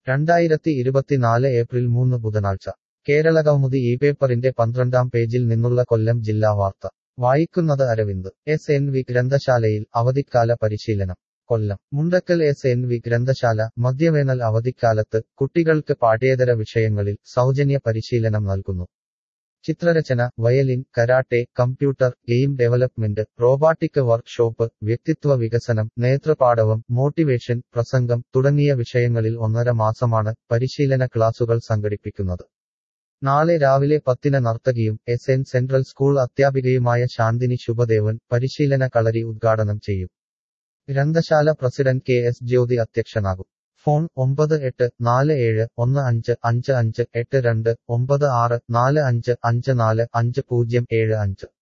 രണ്ടായിരത്തി ഇരുപത്തിനാല് ഏപ്രിൽ മൂന്ന് ബുധനാഴ്ച കേരളകൗമുദി ഈ പേപ്പറിന്റെ പന്ത്രണ്ടാം പേജിൽ നിന്നുള്ള കൊല്ലം ജില്ലാ വാർത്ത വായിക്കുന്നത് അരവിന്ദ് എസ് എൻ വി ഗ്രന്ഥശാലയിൽ അവധിക്കാല പരിശീലനം Kollam Mundakkal S N V ഗ്രന്ഥശാല മധ്യവേനൽ അവധിക്കാലത്ത് കുട്ടികൾക്ക് പാഠ്യേതര വിഷയങ്ങളിൽ സൗജന്യ പരിശീലനം നൽകുന്നു ചിത്രരചന violin karate computer game development robotic workshop വ്യക്തിത്വ വികസനം നേതൃപാടവം മോട്ടിവേഷൻ പ്രസംഗം തുടങ്ങിയ വിഷയങ്ങളിൽ ഒന്നര മാസമാണ് പരിശീലന ക്ലാസുകൾ സംഘടിപ്പിക്കുന്നത് നാളെ രാവിലെ പത്തിന് നർത്തകിയും എസ് എൻ സെൻട്രൽ സ്കൂൾ അധ്യാപികയുമായ ശാന്തിനി ശുഭദേവൻ പരിശീലന കളരി ഉദ്ഘാടനം ചെയ്യും ഗ്രന്ഥശാല പ്രസിഡന്റ് കെ എസ് ജ്യോതി അധ്യക്ഷനാകും ഫോൺ ഒമ്പത് എട്ട് നാല് ഏഴ് ഒന്ന് അഞ്ച് അഞ്ച് അഞ്ച് എട്ട് രണ്ട് ഒമ്പത് ആറ് നാല് അഞ്ച് അഞ്ച് നാല് അഞ്ച് പൂജ്യം ഏഴ് അഞ്ച്